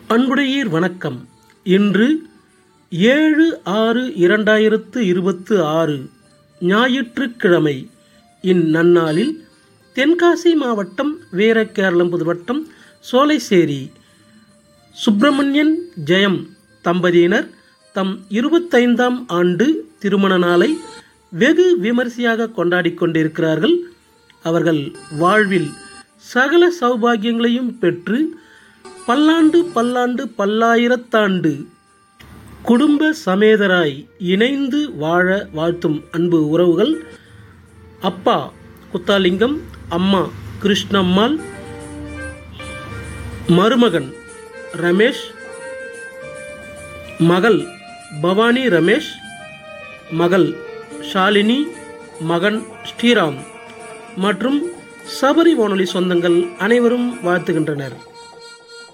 அன்புடையீர் வணக்கம் இன்று ஏழு ஆறு இரண்டாயிரத்து இருபத்து ஆறு ஞாயிற்றுக்கிழமை இந்நன்னாளில் தென்காசி மாவட்டம் வீரகேரளம்புது வட்டம் சோலைசேரி சுப்பிரமணியன் ஜெயம் தம்பதியினர் தம் இருபத்தைந்தாம் ஆண்டு திருமண நாளை வெகு விமரிசையாக கொண்டாடிக் கொண்டிருக்கிறார்கள் அவர்கள் வாழ்வில் சகல சௌபாகியங்களையும் பெற்று பல்லாண்டு பல்லாண்டு பல்லாயிரத்தாண்டு குடும்ப சமேதராய் இணைந்து வாழ வாழ்த்தும் அன்பு உறவுகள் அப்பா குத்தாலிங்கம் அம்மா கிருஷ்ணம்மாள் மருமகன் ரமேஷ் மகள் பவானி ரமேஷ் மகள் ஷாலினி மகன் ஸ்ரீராம் மற்றும் சபரி வானொலி சொந்தங்கள் அனைவரும் வாழ்த்துகின்றனர்